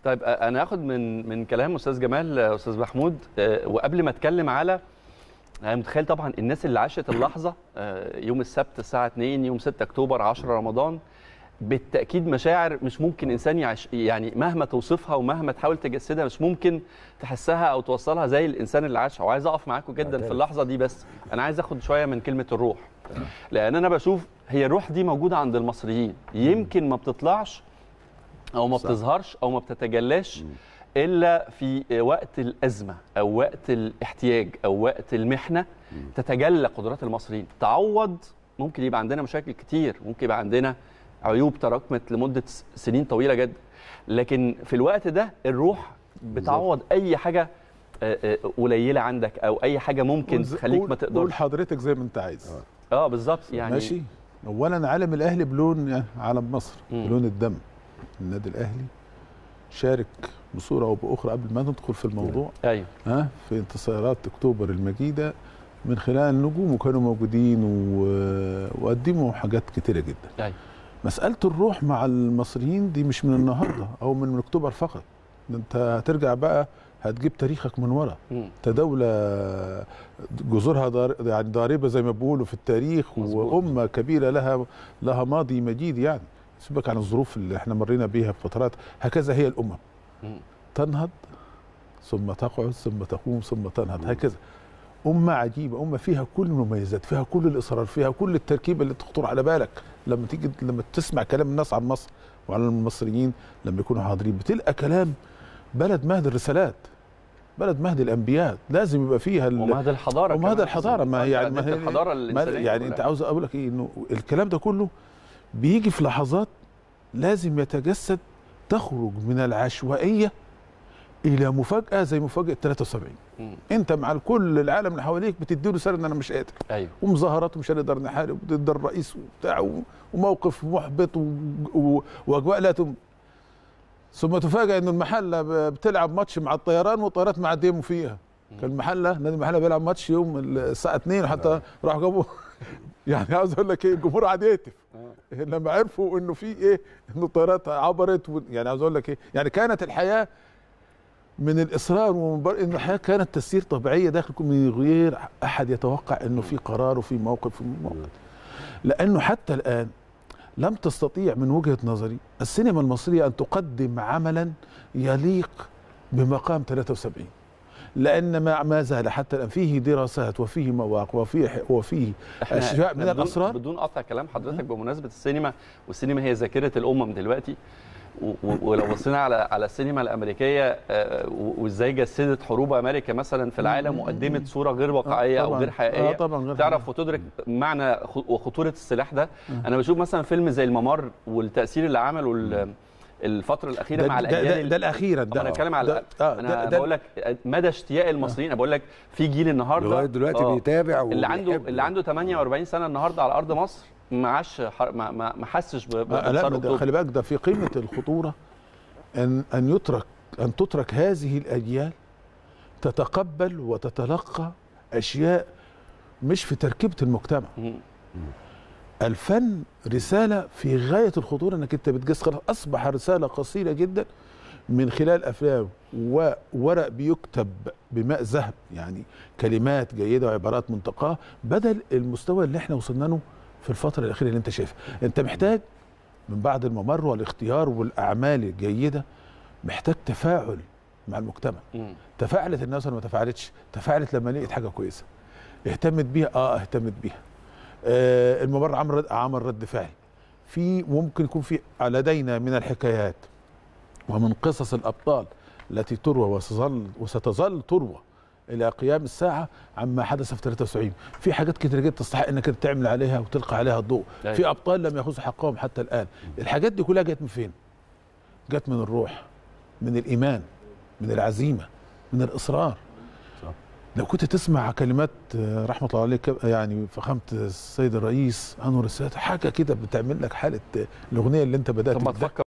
طيب آه، انا هاخد من من كلام استاذ جمال آه، استاذ محمود آه، وقبل ما اتكلم على انا متخيل طبعا الناس اللي عاشت اللحظه آه، يوم السبت الساعه 2 يوم 6 اكتوبر 10 رمضان بالتاكيد مشاعر مش ممكن انسان يعيش يعني مهما توصفها ومهما تحاول تجسدها مش ممكن تحسها او توصلها زي الانسان اللي عاشها وعايز اقف معاكم جدا في اللحظه دي بس انا عايز اخد شويه من كلمه الروح لان انا بشوف هي الروح دي موجوده عند المصريين يمكن ما بتطلعش او ما صح. بتظهرش او ما بتتجلاش الا في وقت الازمه او وقت الاحتياج او وقت المحنه تتجلى قدرات المصريين تعوض ممكن يبقى عندنا مشاكل كتير ممكن يبقى عندنا عيوب تراكمت لمده س- سنين طويله جدا لكن في الوقت ده الروح بتعوض اي حاجه آه، آه، قليله عندك او اي حاجه ممكن قول ز- تخليك قول- ما قول تقدرش حضرتك زي ما انت عايز اه بالظبط يعني ماشي اولا علم الاهلي بلون يعني علم مصر مم. بلون الدم النادي الاهلي شارك بصوره او باخرى قبل ما ندخل في الموضوع ايوه ها في انتصارات اكتوبر المجيده من خلال نجوم كانوا موجودين و- وقدموا حاجات كتيره جدا ايوه مساله الروح مع المصريين دي مش من النهارده او من, من اكتوبر فقط ده انت هترجع بقى هتجيب تاريخك من ورا مم. انت دوله جذورها ضار يعني ضاربه زي ما بيقولوا في التاريخ مظبوط. وامه كبيره لها لها ماضي مجيد يعني سيبك عن الظروف اللي احنا مرينا بيها في فترات هكذا هي الامم مم. تنهض ثم تقعد ثم تقوم ثم تنهض هكذا أمة عجيبة أمة فيها كل المميزات فيها كل الإصرار فيها كل التركيبة اللي تخطر على بالك لما تيجي لما تسمع كلام الناس عن مصر وعن المصريين لما يكونوا حاضرين بتلقى كلام بلد مهد الرسالات بلد مهد الأنبياء لازم يبقى فيها ال- ومهد الحضاره ومهد كمان. الحضارة ما هي يعني ما مهد هي الحضاره ما الانسانيه يعني كلها. انت عاوز اقول لك ايه انه الكلام ده كله بيجي في لحظات لازم يتجسد تخرج من العشوائيه الى مفاجاه زي مفاجاه 73 مم. انت مع كل العالم اللي حواليك بتدي له رساله ان انا مش قادر ايوه ومظاهرات ومش هنقدر نحارب ضد الرئيس وبتاع و- وموقف محبط و... و... واجواء لا تم ثم تفاجئ انه المحله ب- بتلعب ماتش مع الطيران والطيارات معديهم فيها كان المحله نادي المحله بيلعب ماتش يوم الساعه 2 وحتى راحوا جابوا يعني عاوز اقول لك ايه الجمهور قعد يهتف لما عرفوا انه في ايه انه الطيارات عبرت و... يعني عاوز اقول لك ايه يعني كانت الحياه من الاصرار ومن بر... ان الحياه كانت تسير طبيعيه داخل من غير احد يتوقع انه في قرار وفي موقف وفي موقف لانه حتى الان لم تستطيع من وجهه نظري السينما المصريه ان تقدم عملا يليق بمقام 73 لان ما ما زال حتى الان فيه دراسات وفيه مواقع وفيه وفيه احنا اشياء إحنا من بدون- الاسرار بدون قطع كلام حضرتك بمناسبه السينما والسينما هي ذاكره الامم دلوقتي و- و- ولو بصينا على على السينما الامريكيه آه، و- وازاي جسدت حروب امريكا مثلا في العالم وقدمت صوره غير واقعيه او طبعاً. غير حقيقيه آه طبعا غير تعرف وتدرك معنى خ- وخطوره السلاح ده انا بشوف مثلا فيلم زي الممر والتأثير اللي عمله ال- الفتره الاخيره ده, مع ده, الاجيال ده, ال- ده الاخيرا طب ده انا بتكلم على ده آه انا ده, ده بقول لك مدى اشتياق المصريين انا بقول لك في جيل النهارده لغايه دلوقتي آه، بيتابع اللي عنده وبيحب. اللي عنده 48 سنه النهارده على ارض مصر ما عاش حر- ما ما ما حسش ب- ب- آه لا بانتصار ده أكتوبر. خلي بالك ده في قمه الخطوره ان ان يترك ان تترك هذه الاجيال تتقبل وتتلقى اشياء مش في تركيبه المجتمع مم. الفن رساله في غايه الخطوره انك انت بتجس خلاص اصبح رساله قصيره جدا من خلال افلام وورق بيكتب بماء ذهب يعني كلمات جيده وعبارات منتقاه بدل المستوى اللي احنا وصلنا له في الفتره الاخيره اللي انت شايفها انت محتاج من بعد الممر والاختيار والاعمال الجيده محتاج تفاعل مع المجتمع مم. تفاعلت الناس ولا ما تفاعلتش تفاعلت لما لقيت حاجه كويسه اهتمت بيها اه اهتمت بيها آه الممر عمل رد عمل رد فعل في ممكن يكون في لدينا من الحكايات ومن قصص الابطال التي تروى وستظل وستظل تروى الى قيام الساعه عما حدث في 73 في حاجات كتير جدا تستحق انك أنت تعمل عليها وتلقى عليها الضوء أيوة. في ابطال لم ياخذوا حقهم حتى الان الحاجات دي كلها جت من فين جت من الروح من الايمان من العزيمه من الاصرار صح. لو كنت تسمع كلمات آه، رحمه الله عليك يعني فخامه السيد الرئيس انور السادات حاجه كده بتعمل لك حاله آه، الاغنيه اللي انت بدات طب ما تبدأ تفكر